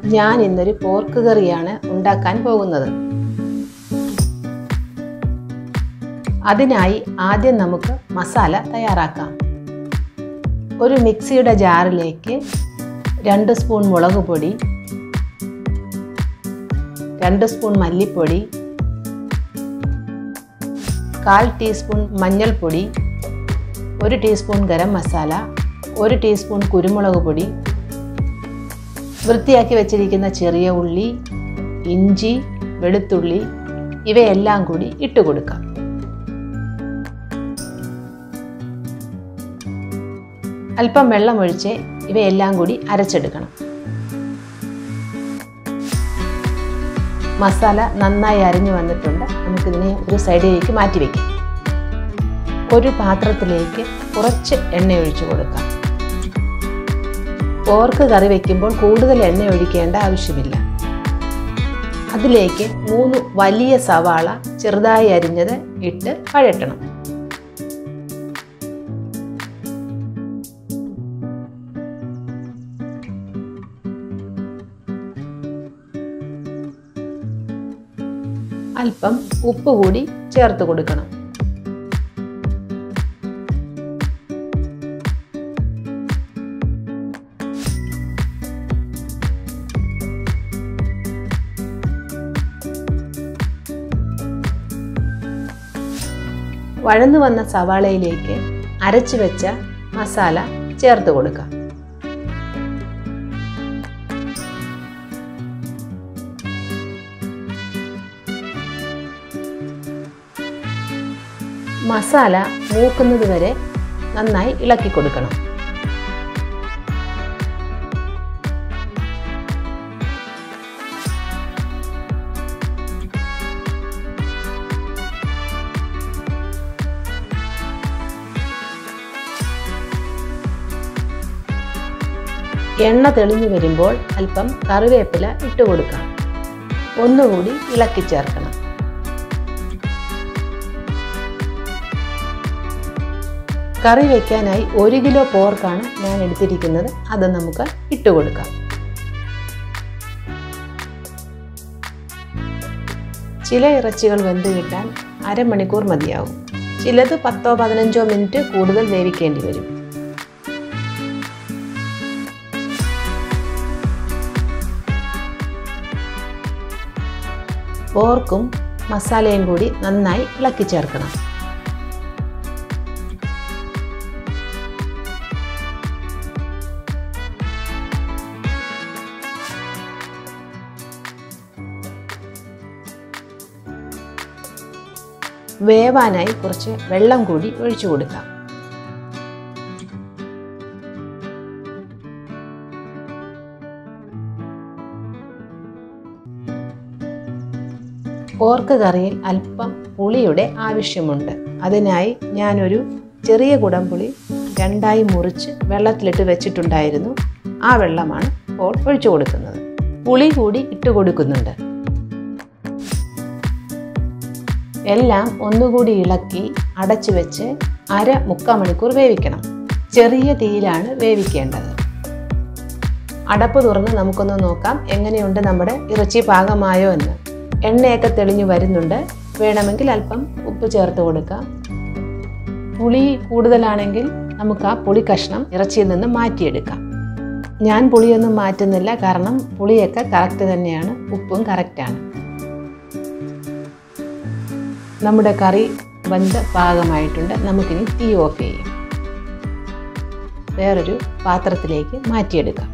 ഞാൻ ഇന്നൊരു പോർക്ക് കറിയാണ് ഉണ്ടാക്കാൻ പോകുന്നത് അതിനായി ആദ്യം നമുക്ക് മസാല തയ്യാറാക്കാം ഒരു മിക്സിയുടെ ജാറിലേക്ക് രണ്ട് സ്പൂൺ മുളക് പൊടി രണ്ട് സ്പൂൺ മല്ലിപ്പൊടി കാൽ ടീസ്പൂൺ മഞ്ഞൾപ്പൊടി ഒരു ടീസ്പൂൺ ഗരം മസാല ഒരു ടീസ്പൂൺ കുരുമുളക് പൊടി വൃത്തിയാക്കി വെച്ചിരിക്കുന്ന ചെറിയ ഉള്ളി ഇഞ്ചി വെളുത്തുള്ളി ഇവയെല്ലാം കൂടി ഇട്ട് കൊടുക്കാം അല്പം വെള്ളമൊഴിച്ച് ഇവയെല്ലാം കൂടി അരച്ചെടുക്കണം മസാല നന്നായി അരിഞ്ഞു വന്നിട്ടുണ്ട് നമുക്കിതിനെ ഒരു സൈഡിലേക്ക് മാറ്റി വയ്ക്കാം ഒരു പാത്രത്തിലേക്ക് കുറച്ച് എണ്ണ ഒഴിച്ചു കൊടുക്കാം പോർക്ക് കറി വയ്ക്കുമ്പോൾ കൂടുതൽ എണ്ണ ഒഴിക്കേണ്ട ആവശ്യമില്ല അതിലേക്ക് മൂന്ന് വലിയ സവാള ചെറുതായി അരിഞ്ഞത് ഇട്ട് വഴറ്റണം അല്പം ഉപ്പ് കൂടി ചേർത്ത് കൊടുക്കണം വഴന്നു വന്ന സവാളയിലേക്ക് അരച്ചു വെച്ച മസാല ചേർത്ത് കൊടുക്കാം മസാല മൂക്കുന്നത് വരെ നന്നായി ഇളക്കി കൊടുക്കണം എണ്ണ തെളിഞ്ഞു വരുമ്പോൾ അല്പം കറിവേപ്പില ഇട്ട് കൊടുക്കാം ഒന്നുകൂടി ഇളക്കി ചേർക്കണം കറി വയ്ക്കാനായി ഒരു കിലോ പോർക്കാണ് ഞാൻ എടുത്തിരിക്കുന്നത് അത് നമുക്ക് ഇട്ട് കൊടുക്കാം ചില ഇറച്ചികൾ വെന്ത് കിട്ടാൻ അരമണിക്കൂർ മതിയാവും ചിലത് പത്തോ പതിനഞ്ചോ മിനിറ്റ് കൂടുതൽ വേവിക്കേണ്ടി വരും പോർക്കും മസാലയും കൂടി നന്നായി ഇളക്കി ചേർക്കണം വേവാനായി കുറച്ച് വെള്ളം കൂടി ഒഴിച്ചു കൊടുക്കാം പോർക്ക് കറിയിൽ അല്പം പുളിയുടെ ആവശ്യമുണ്ട് അതിനായി ഞാനൊരു ചെറിയ കുടംപുളി രണ്ടായി മുറിച്ച് വെള്ളത്തിലിട്ട് വെച്ചിട്ടുണ്ടായിരുന്നു ആ വെള്ളമാണ് ഇപ്പോൾ ഒഴിച്ചു കൊടുക്കുന്നത് പുളി കൂടി ഇട്ട് കൊടുക്കുന്നുണ്ട് എല്ലാം ഒന്നുകൂടി ഇളക്കി അടച്ചു വെച്ച് അര മുക്കാൽ മണിക്കൂർ വേവിക്കണം ചെറിയ തീയിലാണ് വേവിക്കേണ്ടത് അടപ്പ് തുറന്ന് നമുക്കൊന്ന് നോക്കാം എങ്ങനെയുണ്ട് നമ്മുടെ ഇറച്ചി പാകമായോ എന്ന് എണ്ണയൊക്കെ തെളിഞ്ഞു വരുന്നുണ്ട് വേണമെങ്കിൽ അല്പം ഉപ്പ് ചേർത്ത് കൊടുക്കാം പുളി കൂടുതലാണെങ്കിൽ നമുക്ക് ആ പുളി കഷ്ണം ഇറച്ചിയിൽ നിന്ന് മാറ്റിയെടുക്കാം ഞാൻ പുളിയൊന്നും മാറ്റുന്നില്ല കാരണം പുളിയൊക്കെ കറക്റ്റ് തന്നെയാണ് ഉപ്പും കറക്റ്റാണ് നമ്മുടെ കറി വെന്ത് പാകമായിട്ടുണ്ട് നമുക്കിനി തീ ഓഫ് ചെയ്യാം വേറൊരു പാത്രത്തിലേക്ക് മാറ്റിയെടുക്കാം